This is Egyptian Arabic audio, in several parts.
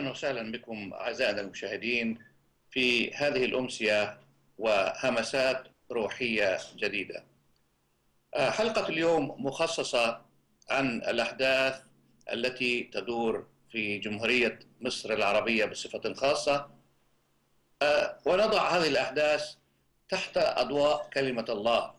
اهلا وسهلا بكم اعزائنا المشاهدين في هذه الامسيه وهمسات روحيه جديده. آه، حلقه اليوم مخصصه عن الاحداث التي تدور في جمهوريه مصر العربيه بصفه خاصه آه، ونضع هذه الاحداث تحت اضواء كلمه الله.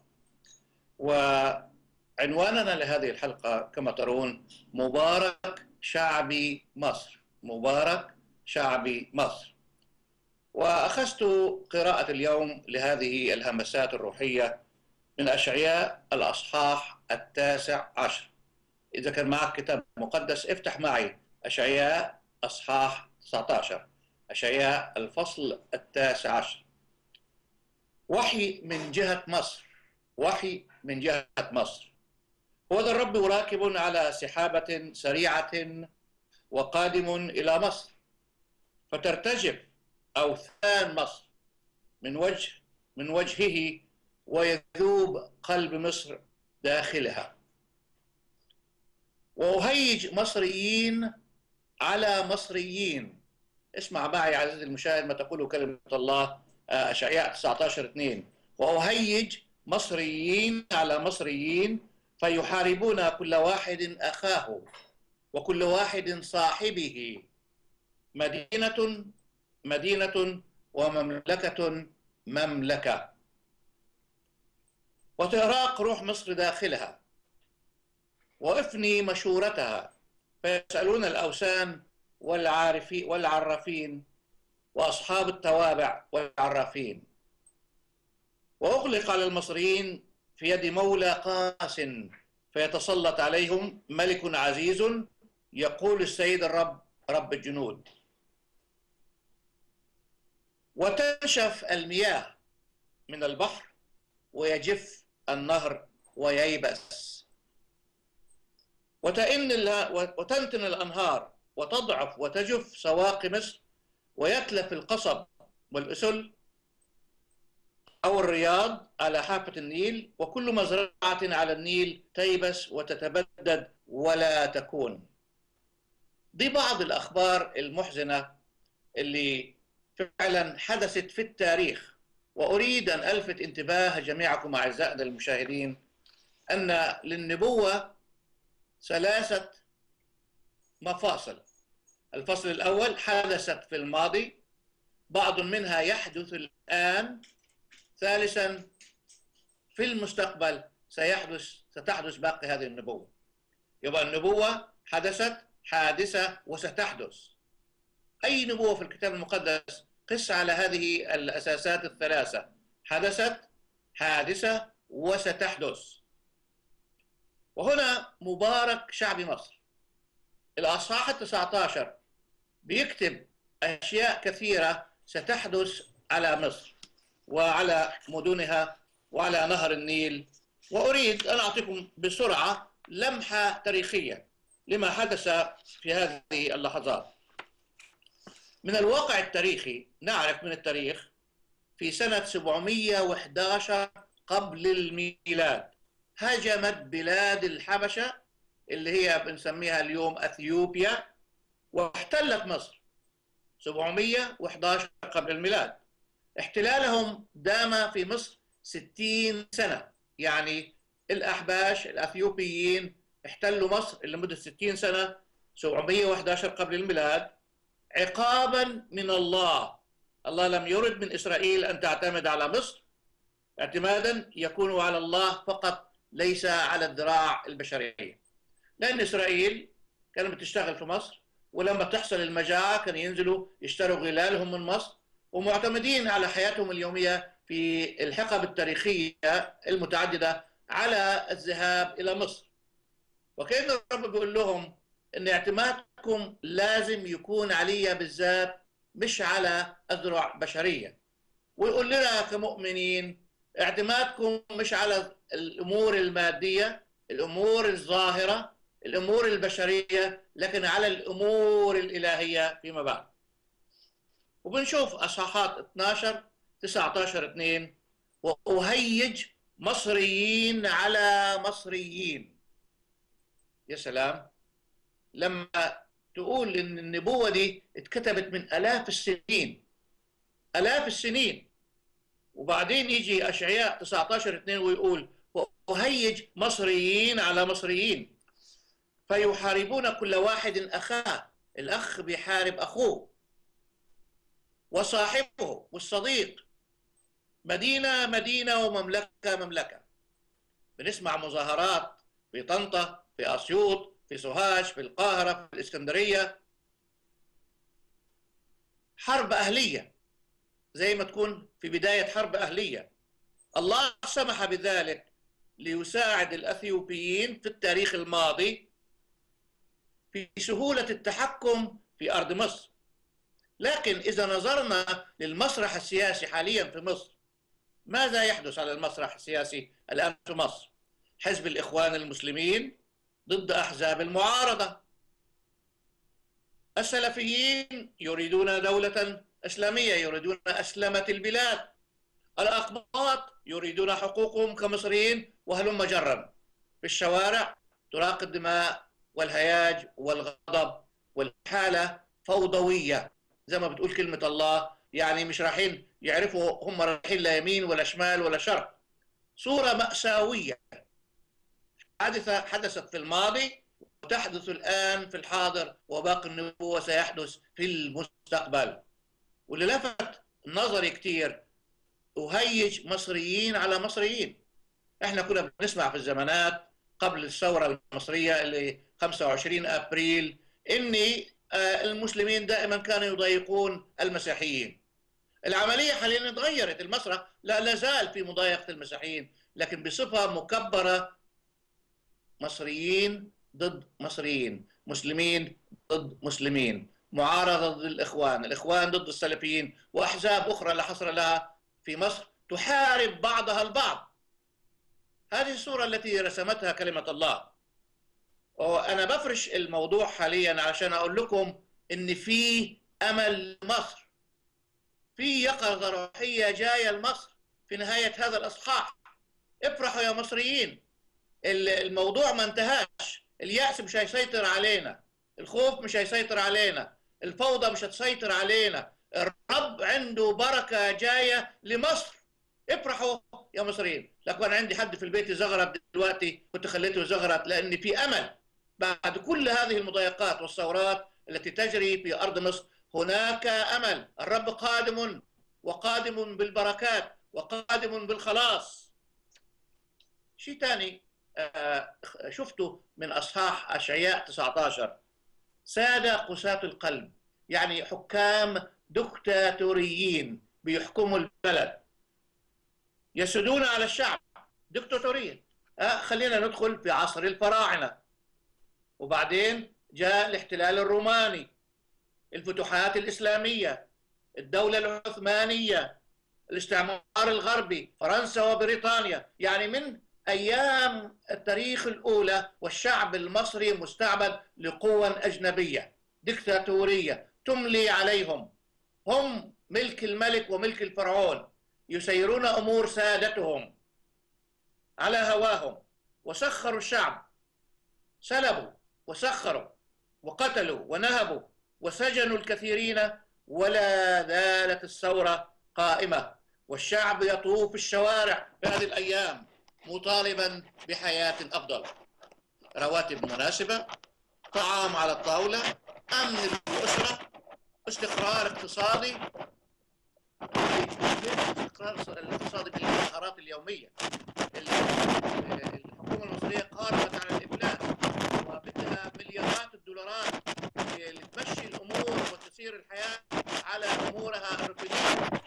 وعنواننا لهذه الحلقه كما ترون مبارك شعبي مصر. مبارك شعبي مصر وأخذت قراءة اليوم لهذه الهمسات الروحية من أشعياء الأصحاح التاسع عشر إذا كان معك كتاب مقدس افتح معي أشعياء أصحاح 19 أشعياء الفصل التاسع عشر وحي من جهة مصر وحي من جهة مصر هو ذا الرب راكب على سحابة سريعة وقادم إلى مصر فترتجف أوثان مصر من وجه من وجهه ويذوب قلب مصر داخلها وأهيج مصريين على مصريين اسمع معي عزيزي المشاهد ما تقوله كلمة الله أشعياء 19 2 وأهيج مصريين على مصريين فيحاربون كل واحد أخاه وكل واحد صاحبه مدينة مدينة ومملكة مملكة وتراق روح مصر داخلها وافني مشورتها فيسألون الأوثان والعارفين والعرافين وأصحاب التوابع والعرافين وأغلق على المصريين في يد مولى قاس فيتسلط عليهم ملك عزيز يقول السيد الرب رب الجنود وتنشف المياه من البحر ويجف النهر وييبس وتئن وتنتن الأنهار وتضعف وتجف سواقي مصر ويتلف القصب والأسل أو الرياض على حافة النيل وكل مزرعة على النيل تيبس وتتبدد ولا تكون دي بعض الأخبار المحزنة اللي فعلا حدثت في التاريخ وأريد أن ألفت انتباه جميعكم أعزائنا المشاهدين أن للنبوة ثلاثة مفاصل الفصل الأول حدثت في الماضي بعض منها يحدث الآن ثالثا في المستقبل سيحدث ستحدث باقي هذه النبوة يبقى النبوة حدثت حادثة وستحدث أي نبوة في الكتاب المقدس قس على هذه الأساسات الثلاثة حدثت حادثة وستحدث وهنا مبارك شعب مصر الأصحاح التسعة عشر بيكتب أشياء كثيرة ستحدث على مصر وعلى مدنها وعلى نهر النيل وأريد أن أعطيكم بسرعة لمحة تاريخية لما حدث في هذه اللحظات من الواقع التاريخي نعرف من التاريخ في سنة 711 قبل الميلاد هجمت بلاد الحبشة اللي هي بنسميها اليوم أثيوبيا واحتلت مصر 711 قبل الميلاد احتلالهم دام في مصر 60 سنة يعني الأحباش الأثيوبيين احتلوا مصر لمدة 60 سنة 711 قبل الميلاد عقابا من الله الله لم يرد من إسرائيل أن تعتمد على مصر اعتمادا يكون على الله فقط ليس على الذراع البشرية لأن إسرائيل كانت بتشتغل في مصر ولما تحصل المجاعة كانوا ينزلوا يشتروا غلالهم من مصر ومعتمدين على حياتهم اليومية في الحقب التاريخية المتعددة على الذهاب إلى مصر وكأن الرب بيقول لهم ان اعتمادكم لازم يكون عليا بالذات مش على اذرع بشريه ويقول لنا كمؤمنين اعتمادكم مش على الامور الماديه الامور الظاهره الامور البشريه لكن على الامور الالهيه فيما بعد وبنشوف اصحاحات 12 19 2 واهيج مصريين على مصريين يا سلام لما تقول ان النبوه دي اتكتبت من الاف السنين الاف السنين وبعدين يجي اشعياء 19 2 ويقول وهيج مصريين على مصريين فيحاربون كل واحد اخاه الاخ بيحارب اخوه وصاحبه والصديق مدينه مدينه ومملكه مملكه بنسمع مظاهرات في طنطا في اسيوط في سوهاج في القاهره في الاسكندريه حرب اهليه زي ما تكون في بدايه حرب اهليه الله سمح بذلك ليساعد الاثيوبيين في التاريخ الماضي في سهوله التحكم في ارض مصر لكن اذا نظرنا للمسرح السياسي حاليا في مصر ماذا يحدث على المسرح السياسي الان في مصر حزب الاخوان المسلمين ضد احزاب المعارضه السلفيين يريدون دوله اسلاميه يريدون اسلمه البلاد الاقباط يريدون حقوقهم كمصريين وهلم جرا في الشوارع تراق الدماء والهياج والغضب والحاله فوضويه زي ما بتقول كلمه الله يعني مش رايحين يعرفوا هم رايحين لا يمين ولا شمال ولا شرق صوره ماساويه حادثه حدثت في الماضي وتحدث الان في الحاضر وباقي النبوه سيحدث في المستقبل واللي لفت نظري كتير أهيج مصريين على مصريين احنا كنا بنسمع في الزمانات قبل الثورة المصرية اللي 25 أبريل إن المسلمين دائما كانوا يضايقون المسيحيين العملية حاليا اتغيرت المسرح لا لازال في مضايقة المسيحيين لكن بصفة مكبرة مصريين ضد مصريين مسلمين ضد مسلمين معارضة ضد الإخوان الإخوان ضد السلفيين وأحزاب أخرى لا حصر لها في مصر تحارب بعضها البعض هذه الصورة التي رسمتها كلمة الله وأنا بفرش الموضوع حاليا عشان أقول لكم إن في أمل لمصر في يقظة روحية جاية لمصر في نهاية هذا الإصحاح افرحوا يا مصريين الموضوع ما انتهاش اليأس مش هيسيطر علينا الخوف مش هيسيطر علينا الفوضى مش هتسيطر علينا الرب عنده بركة جاية لمصر افرحوا يا مصريين لو كان عندي حد في البيت زغرت دلوقتي كنت خليته زغرت لأن في أمل بعد كل هذه المضايقات والثورات التي تجري في أرض مصر هناك أمل الرب قادم وقادم بالبركات وقادم بالخلاص شيء ثاني شفته من أصحاح أشعياء 19 سادة قساة القلب يعني حكام دكتاتوريين بيحكموا البلد يسدون على الشعب دكتاتورية آه خلينا ندخل في عصر الفراعنة وبعدين جاء الاحتلال الروماني الفتوحات الإسلامية الدولة العثمانية الاستعمار الغربي فرنسا وبريطانيا يعني من أيام التاريخ الأولى والشعب المصري مستعبد لقوى أجنبية دكتاتورية تملي عليهم هم ملك الملك وملك الفرعون يسيرون أمور سادتهم على هواهم وسخروا الشعب سلبوا وسخروا وقتلوا ونهبوا وسجنوا الكثيرين ولا زالت الثورة قائمة والشعب يطوف الشوارع في هذه الأيام مطالبا بحياة أفضل رواتب مناسبة طعام على الطاولة أمن للأسرة استقرار اقتصادي الاستقرار الاقتصادي بالمظاهرات اليومية الحكومة المصرية قاربت على الإفلاس وبدها مليارات الدولارات لتمشي الأمور وتسير الحياة على أمورها الروتينية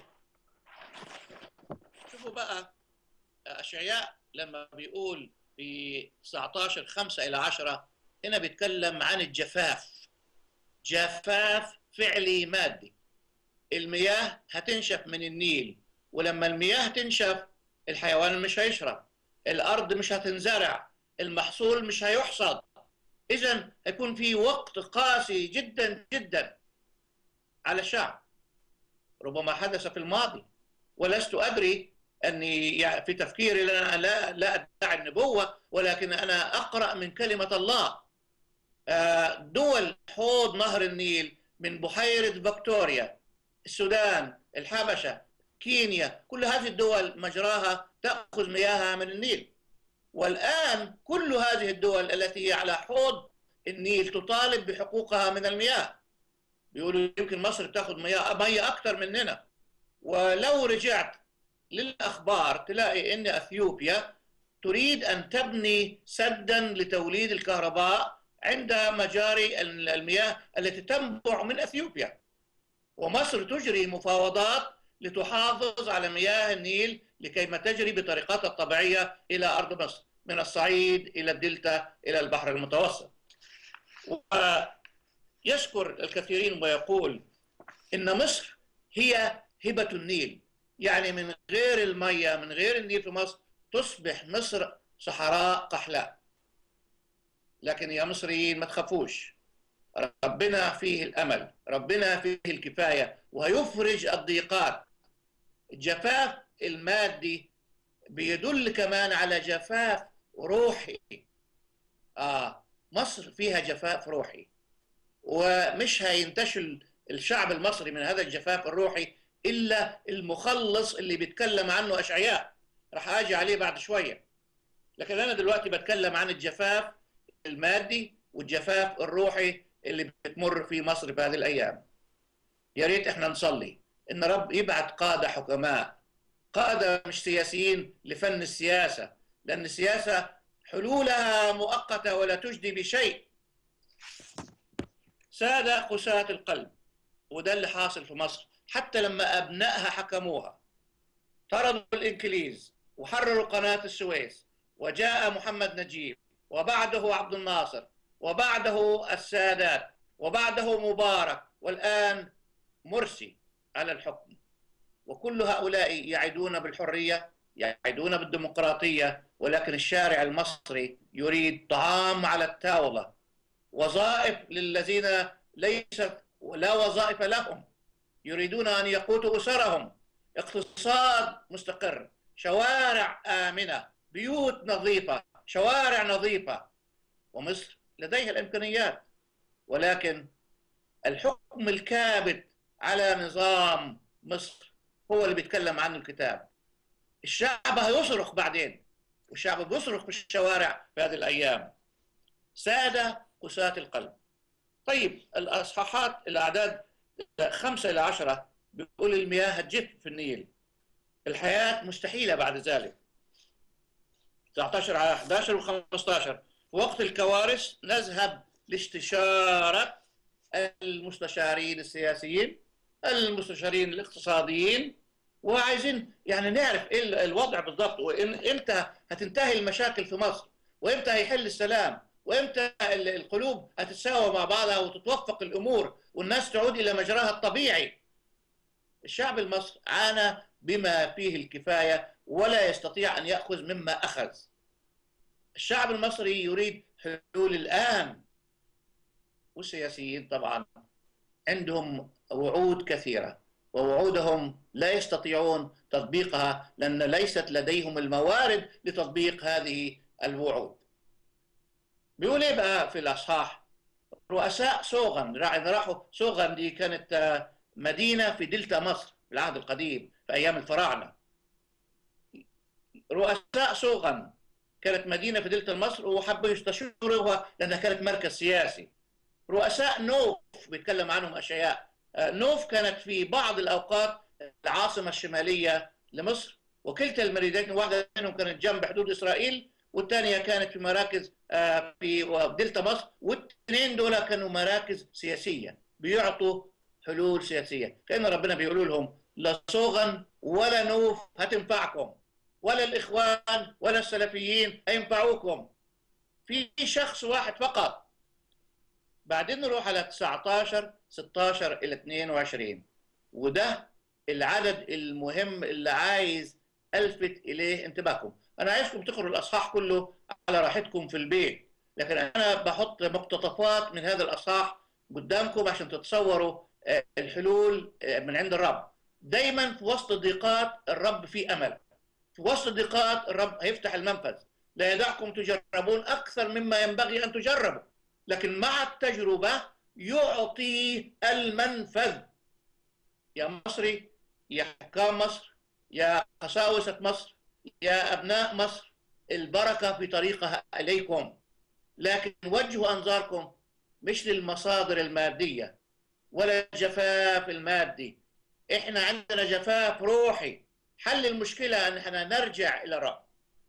شوفوا بقى أشعياء لما بيقول في 19 5 إلى 10 هنا بيتكلم عن الجفاف جفاف فعلي مادي المياه هتنشف من النيل ولما المياه تنشف الحيوان مش هيشرب الأرض مش هتنزرع المحصول مش هيحصد إذا هيكون في وقت قاسي جدا جدا على الشعب ربما حدث في الماضي ولست أدري اني يعني في تفكيري لا لا لا ادعي النبوه ولكن انا اقرا من كلمه الله آه، دول حوض نهر النيل من بحيرة فيكتوريا السودان الحبشة كينيا كل هذه الدول مجراها تأخذ مياهها من النيل والآن كل هذه الدول التي هي على حوض النيل تطالب بحقوقها من المياه بيقولوا يمكن مصر تاخذ مياه مياه اكثر مننا ولو رجعت للاخبار تلاقي ان اثيوبيا تريد ان تبني سدا لتوليد الكهرباء عند مجاري المياه التي تنبع من اثيوبيا ومصر تجري مفاوضات لتحافظ على مياه النيل لكي ما تجري بطريقتها الطبيعيه الى ارض مصر من الصعيد الى الدلتا الى البحر المتوسط. ويذكر الكثيرين ويقول ان مصر هي هبه النيل يعني من غير الميه من غير النيل في مصر تصبح مصر صحراء قحلاء. لكن يا مصريين ما تخافوش ربنا فيه الامل ربنا فيه الكفايه وهيفرج الضيقات الجفاف المادي بيدل كمان على جفاف روحي اه مصر فيها جفاف روحي ومش هينتشل الشعب المصري من هذا الجفاف الروحي الا المخلص اللي بيتكلم عنه اشعياء راح اجي عليه بعد شويه لكن انا دلوقتي بتكلم عن الجفاف المادي والجفاف الروحي اللي بتمر في مصر في هذه الايام يا ريت احنا نصلي ان رب يبعث قاده حكماء قاده مش سياسيين لفن السياسه لان السياسه حلولها مؤقته ولا تجدي بشيء ساده قساة القلب وده اللي حاصل في مصر حتى لما ابنائها حكموها طردوا الانجليز وحرروا قناه السويس وجاء محمد نجيب وبعده عبد الناصر وبعده السادات وبعده مبارك والآن مرسي على الحكم وكل هؤلاء يعدون بالحرية يعدون بالديمقراطية ولكن الشارع المصري يريد طعام على الطاولة وظائف للذين ليست لا وظائف لهم يريدون أن يقوتوا أسرهم اقتصاد مستقر شوارع آمنة بيوت نظيفة شوارع نظيفة ومصر لديها الإمكانيات ولكن الحكم الكابت على نظام مصر هو اللي بيتكلم عنه الكتاب الشعب هيصرخ بعدين والشعب بيصرخ في الشوارع في هذه الأيام سادة قساة القلب طيب الأصحاحات الأعداد خمسة إلى عشرة بيقول المياه هتجف في النيل الحياة مستحيلة بعد ذلك 19 على 11 و15 وقت الكوارث نذهب لاستشارة المستشارين السياسيين المستشارين الاقتصاديين وعايزين يعني نعرف ايه الوضع بالضبط وامتى هتنتهي المشاكل في مصر وامتى هيحل السلام وامتى القلوب هتتساوى مع بعضها وتتوفق الامور والناس تعود الى مجراها الطبيعي الشعب المصري عانى بما فيه الكفايه ولا يستطيع ان ياخذ مما اخذ الشعب المصري يريد حلول الان والسياسيين طبعا عندهم وعود كثيره ووعودهم لا يستطيعون تطبيقها لان ليست لديهم الموارد لتطبيق هذه الوعود. بيقول ايه بقى في الاصحاح؟ رؤساء سوغن راحوا سوغن دي كانت مدينه في دلتا مصر في العهد القديم في ايام الفراعنه. رؤساء سوغن كانت مدينه في دلتا مصر وحبوا يستشيروها لانها كانت مركز سياسي. رؤساء نوف بيتكلم عنهم اشياء نوف كانت في بعض الاوقات العاصمه الشماليه لمصر وكلتا المدينتين واحده منهم كانت جنب حدود اسرائيل والثانيه كانت في مراكز في دلتا مصر والاثنين دول كانوا مراكز سياسيه بيعطوا حلول سياسيه كان ربنا بيقول لهم لا صوغن ولا نوف هتنفعكم ولا الاخوان ولا السلفيين هينفعوكم في شخص واحد فقط بعدين نروح على 19 16 الى 22 وده العدد المهم اللي عايز الفت اليه انتباهكم انا عايزكم تقروا الاصحاح كله على راحتكم في البيت لكن انا بحط مقتطفات من هذا الاصحاح قدامكم عشان تتصوروا الحلول من عند الرب دايما في وسط الضيقات الرب فيه امل في وسط الضيقات الرب هيفتح المنفذ لا يدعكم تجربون اكثر مما ينبغي ان تجربوا لكن مع التجربة يعطي المنفذ يا مصري يا حكام مصر يا قساوسة مصر يا أبناء مصر البركة في طريقها إليكم لكن وجهوا أنظاركم مش للمصادر المادية ولا الجفاف المادي احنا عندنا جفاف روحي حل المشكلة ان احنا نرجع الى الرب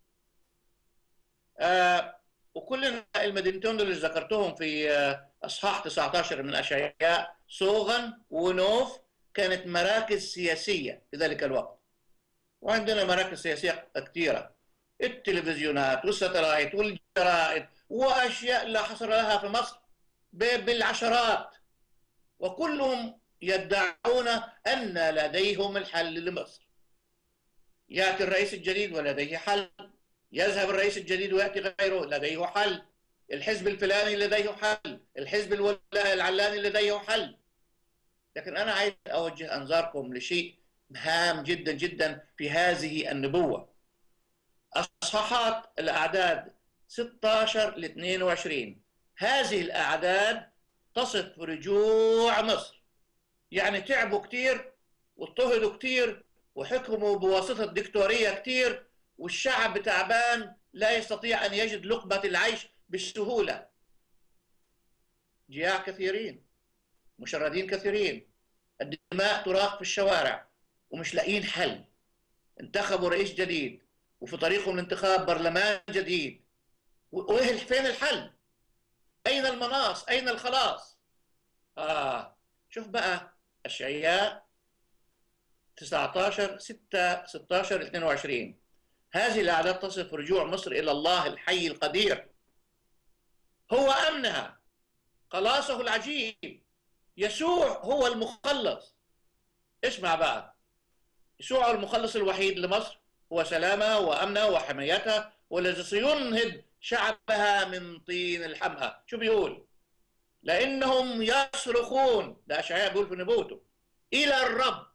آه وكلنا المدينتين اللي ذكرتهم في آه اصحاح 19 من اشعياء صوغن ونوف كانت مراكز سياسية في ذلك الوقت وعندنا مراكز سياسية كثيرة التلفزيونات والستلايت والجرائد واشياء لا حصر لها في مصر بالعشرات وكلهم يدعون ان لديهم الحل لمصر ياتي الرئيس الجديد ولديه حل يذهب الرئيس الجديد وياتي غيره لديه حل الحزب الفلاني لديه حل الحزب العلاني لديه حل لكن انا عايز اوجه انظاركم لشيء هام جدا جدا في هذه النبوه اصحاحات الاعداد 16 ل 22 هذه الاعداد تصف رجوع مصر يعني تعبوا كتير واضطهدوا كتير وحكموا بواسطة دكتورية كتير والشعب تعبان لا يستطيع أن يجد لقمة العيش بالسهولة جياع كثيرين مشردين كثيرين الدماء تراق في الشوارع ومش لاقيين حل انتخبوا رئيس جديد وفي طريقهم لانتخاب برلمان جديد وايه فين الحل اين المناص اين الخلاص اه شوف بقى اشعياء 19 6 16 22 هذه الاعداد تصف رجوع مصر الى الله الحي القدير هو امنها خلاصه العجيب يسوع هو المخلص اسمع بقى يسوع المخلص الوحيد لمصر هو سلامها وامنها وحمايتها والذي سينهض شعبها من طين الحمأة شو بيقول لأنهم يصرخون ده أشعياء بيقول في نبوته إلى الرب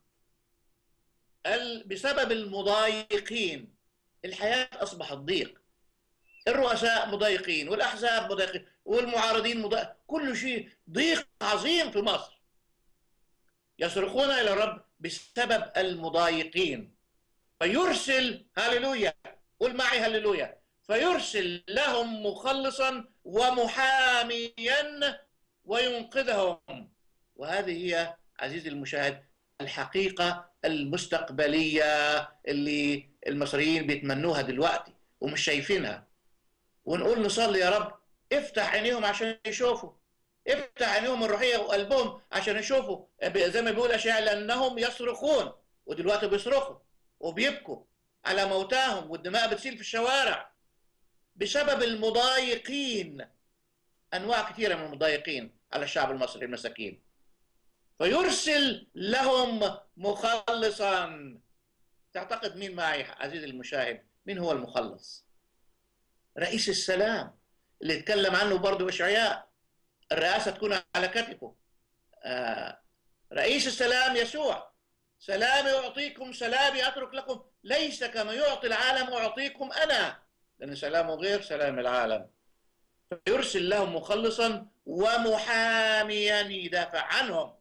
بسبب المضايقين الحياة أصبحت ضيق الرؤساء مضايقين والأحزاب مضايقين والمعارضين مضايقين كل شيء ضيق عظيم في مصر يصرخون إلى الرب بسبب المضايقين فيرسل هللويا قول معي هللويا فيرسل لهم مخلصا ومحاميا وينقذهم وهذه هي عزيزي المشاهد الحقيقة المستقبلية اللي المصريين بيتمنوها دلوقتي ومش شايفينها ونقول نصلي يا رب افتح عينيهم عشان يشوفوا افتح عينيهم الروحية وقلبهم عشان يشوفوا زي ما بيقول أشياء لأنهم يصرخون ودلوقتي بيصرخوا وبيبكوا على موتاهم والدماء بتسيل في الشوارع بسبب المضايقين انواع كثيره من المضايقين على الشعب المصري المساكين فيرسل لهم مخلصا تعتقد مين معي عزيزي المشاهد مين هو المخلص رئيس السلام اللي اتكلم عنه برضه اشعياء الرئاسه تكون على كتفه آه رئيس السلام يسوع سلامي اعطيكم سلامي اترك لكم ليس كما يعطي العالم اعطيكم انا لأن سلامه غير سلام العالم فيرسل لهم مخلصا ومحاميا يدافع عنهم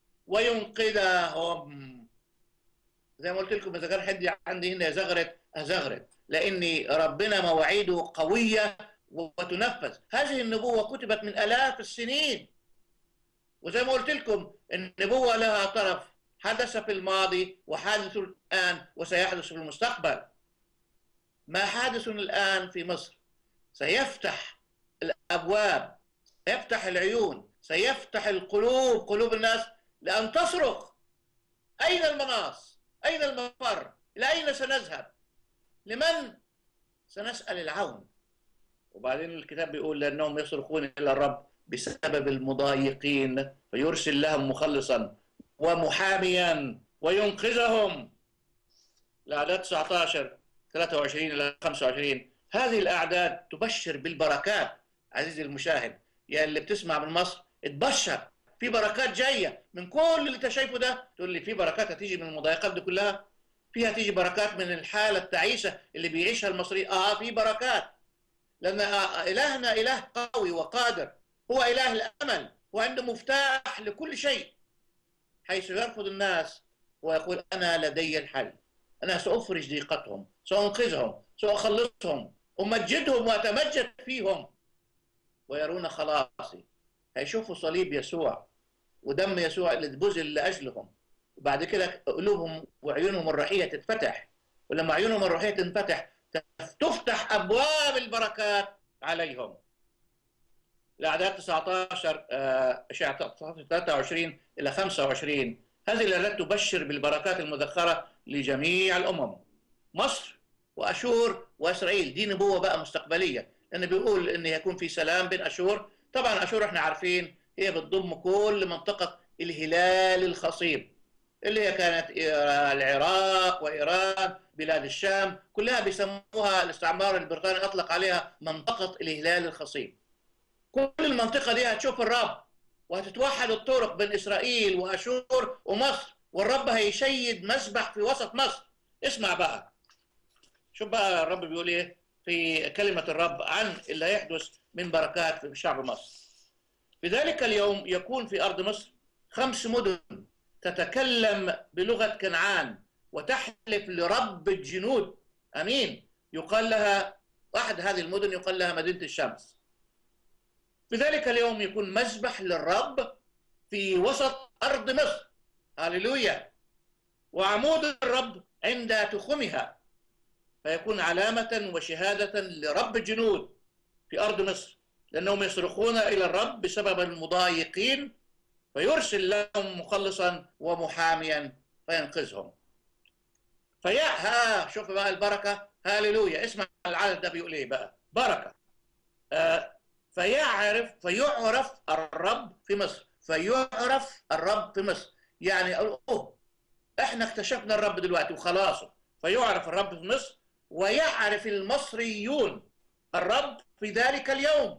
وينقذهم زي ما قلت لكم إذا كان حد عندي هنا زغرت أزغرت لأن ربنا مواعيده قوية وتنفذ هذه النبوة كتبت من آلاف السنين وزي ما قلت لكم النبوة لها طرف حدث في الماضي وحادث الآن وسيحدث في المستقبل ما حادث الآن في مصر سيفتح الأبواب سيفتح العيون سيفتح القلوب قلوب الناس لأن تصرخ أين المناص أين المفر إلى أين سنذهب لمن سنسأل العون وبعدين الكتاب بيقول لأنهم يصرخون إلى الرب بسبب المضايقين فيرسل لهم مخلصا ومحاميا وينقذهم الأعداد 19 23 إلى 25 هذه الأعداد تبشر بالبركات عزيزي المشاهد يا اللي بتسمع من مصر اتبشر في بركات جاية من كل اللي انت شايفه ده تقول لي في بركات هتيجي من المضايقات دي كلها فيها تيجي بركات من الحالة التعيسة اللي بيعيشها المصري اه في بركات لأن إلهنا إله قوي وقادر هو إله الأمل وعنده مفتاح لكل شيء حيث يرفض الناس ويقول أنا لدي الحل أنا سأفرج ضيقتهم سأنقذهم سأخلصهم أمجدهم وأتمجد فيهم ويرون خلاصي هيشوفوا صليب يسوع ودم يسوع اللي بذل لأجلهم وبعد كده قلوبهم وعيونهم الروحية تتفتح ولما عيونهم الروحية تنفتح تفتح أبواب البركات عليهم الأعداد 19 أشعة 23 إلى 25 هذه الآيات تبشر بالبركات المذخرة لجميع الأمم مصر وأشور وإسرائيل دي نبوة بقى مستقبلية لأنه بيقول إن يكون في سلام بين أشور طبعا أشور إحنا عارفين هي بتضم كل منطقة الهلال الخصيب اللي هي كانت العراق وإيران بلاد الشام كلها بيسموها الاستعمار البريطاني أطلق عليها منطقة الهلال الخصيب كل المنطقة دي هتشوف الرب وهتتوحد الطرق بين إسرائيل وأشور ومصر والرب هيشيد مسبح في وسط مصر اسمع بقى شوف بقى الرب بيقول ايه في كلمة الرب عن اللي هيحدث من بركات في شعب مصر في ذلك اليوم يكون في أرض مصر خمس مدن تتكلم بلغة كنعان وتحلف لرب الجنود أمين يقال لها واحد هذه المدن يقال لها مدينة الشمس في ذلك اليوم يكون مذبح للرب في وسط أرض مصر هللويا وعمود الرب عند تخمها فيكون علامة وشهادة لرب الجنود في أرض مصر لأنهم يصرخون إلى الرب بسبب المضايقين فيرسل لهم مخلصا ومحاميا فينقذهم فيا ها شوف بقى البركة هاليلويا اسمع العدد ده بيقول ايه بقى بركة آه فيعرف فيعرف الرب في مصر فيعرف الرب في مصر يعني اوه احنا اكتشفنا الرب دلوقتي وخلاص فيعرف الرب في مصر ويعرف المصريون الرب في ذلك اليوم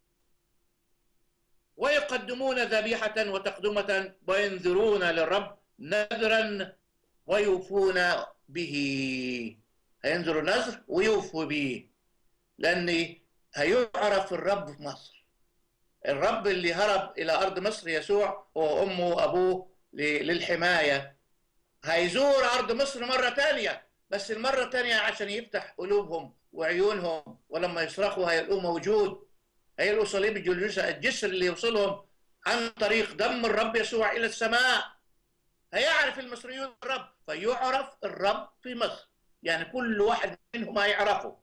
ويقدمون ذبيحة وتقدمة وينذرون للرب نذرا ويوفون به هينذروا نذر ويوفوا به لأن هيعرف الرب في مصر الرب اللي هرب إلى أرض مصر يسوع هو أمه وأبوه للحماية هيزور أرض مصر مرة تانية بس المرة التانية عشان يفتح قلوبهم وعيونهم ولما يصرخوا هيلاقوه موجود هيلاقوا صليب الجلجسة الجسر اللي يوصلهم عن طريق دم الرب يسوع إلى السماء هيعرف المصريون الرب فيعرف الرب في مصر يعني كل واحد منهم هيعرفه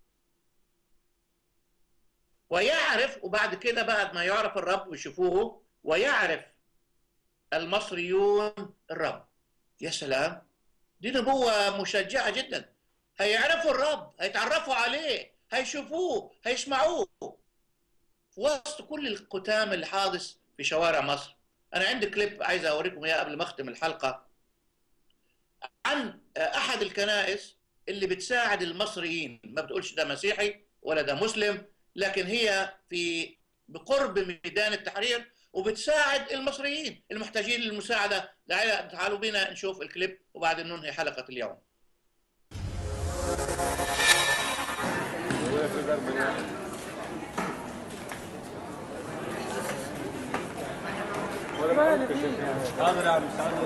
ويعرف وبعد كده بعد ما يعرف الرب ويشوفوه ويعرف المصريون الرب يا سلام دي نبوة مشجعة جدا هيعرفوا الرب هيتعرفوا عليه هيشوفوه هيسمعوه في وسط كل القتام اللي حادث في شوارع مصر انا عندي كليب عايز اوريكم اياه قبل ما اختم الحلقه عن احد الكنائس اللي بتساعد المصريين ما بتقولش ده مسيحي ولا ده مسلم لكن هي في بقرب ميدان التحرير وبتساعد المصريين المحتاجين للمساعده تعالوا بينا نشوف الكليب وبعدين ننهي حلقه اليوم حاضر يا عم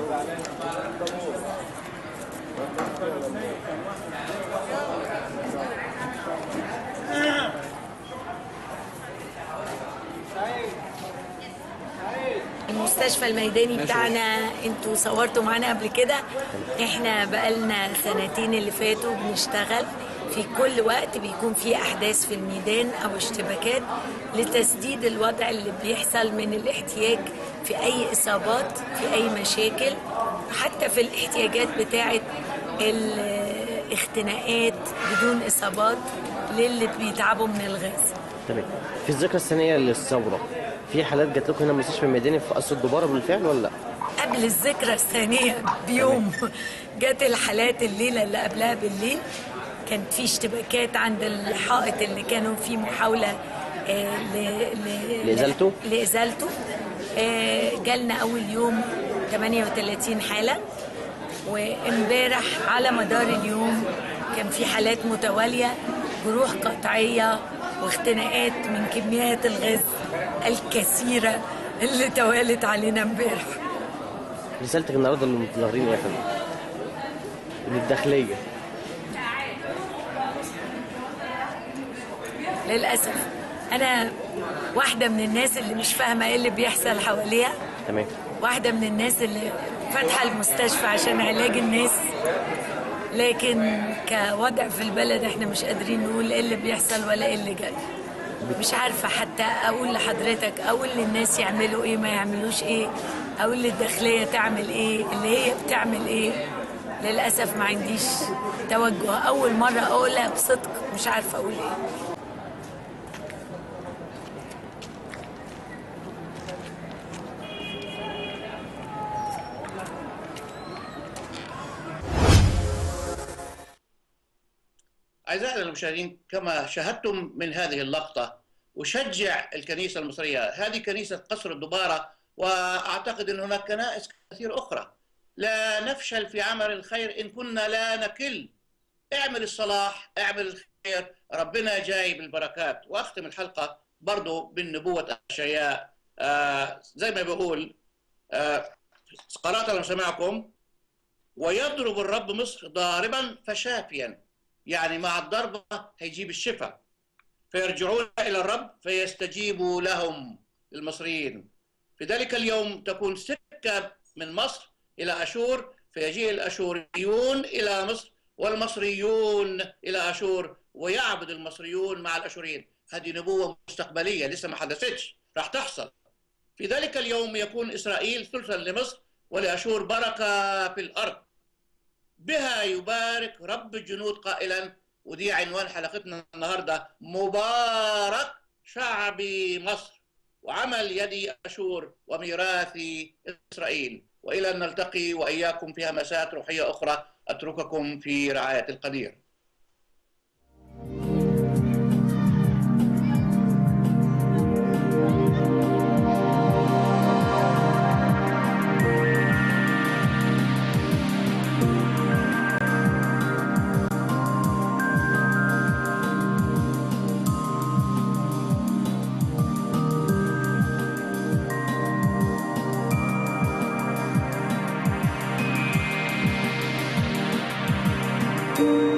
المستشفى الميداني بتاعنا انتوا صورتوا معانا قبل كده احنا بقالنا سنتين اللي فاتوا بنشتغل في كل وقت بيكون في احداث في الميدان او اشتباكات لتسديد الوضع اللي بيحصل من الاحتياج في اي اصابات في اي مشاكل حتى في الاحتياجات بتاعه الاختناقات بدون اصابات للي بيتعبوا من الغاز تمام في الذكرى السنيه للثوره في حالات جات لكم هنا المستشفى الميداني في قصر الدباره بالفعل ولا لا؟ قبل الذكرى الثانيه بيوم جت الحالات الليله اللي قبلها بالليل كانت في اشتباكات عند الحائط اللي كانوا فيه محاوله آه ل... ل... لازالته لازالته آه جالنا اول يوم 38 حاله وامبارح على مدار اليوم كان في حالات متواليه جروح قطعيه واختناقات من كميات الغاز الكثيرة اللي توالت علينا امبارح رسالتك النهارده للمتظاهرين ايه يا فندم؟ للداخليه للأسف أنا واحدة من الناس اللي مش فاهمة إيه اللي بيحصل حواليها تمام واحدة من الناس اللي فاتحة المستشفى عشان علاج الناس لكن كوضع في البلد احنا مش قادرين نقول ايه اللي بيحصل ولا ايه اللي جاي مش عارفة حتى أقول لحضرتك أقول للناس يعملوا إيه ما يعملوش إيه أقول للداخلية تعمل إيه اللي هي بتعمل إيه للأسف ما عنديش توجه أول مرة أقولها بصدق مش عارفة أقول إيه أعزائنا المشاهدين كما شاهدتم من هذه اللقطة أشجع الكنيسة المصرية هذه كنيسة قصر الدبارة وأعتقد أن هناك كنائس كثير أخرى لا نفشل في عمل الخير إن كنا لا نكل اعمل الصلاح اعمل الخير ربنا جاي بالبركات وأختم الحلقة برضو بالنبوة أشياء آه زي ما بيقول آه قرأت لما سمعكم ويضرب الرب مصر ضاربا فشافيا يعني مع الضربة هيجيب الشفاء فيرجعون إلى الرب فيستجيب لهم المصريين في ذلك اليوم تكون سكة من مصر إلى أشور فيجيء الأشوريون إلى مصر والمصريون إلى أشور ويعبد المصريون مع الأشوريين هذه نبوة مستقبلية لسه ما حدثتش راح تحصل في ذلك اليوم يكون إسرائيل ثلثا لمصر ولأشور بركة في الأرض بها يبارك رب الجنود قائلا ودي عنوان حلقتنا النهارده مبارك شعبي مصر وعمل يدي اشور وميراثي اسرائيل والى ان نلتقي واياكم في همسات روحيه اخرى اترككم في رعايه القدير. thank you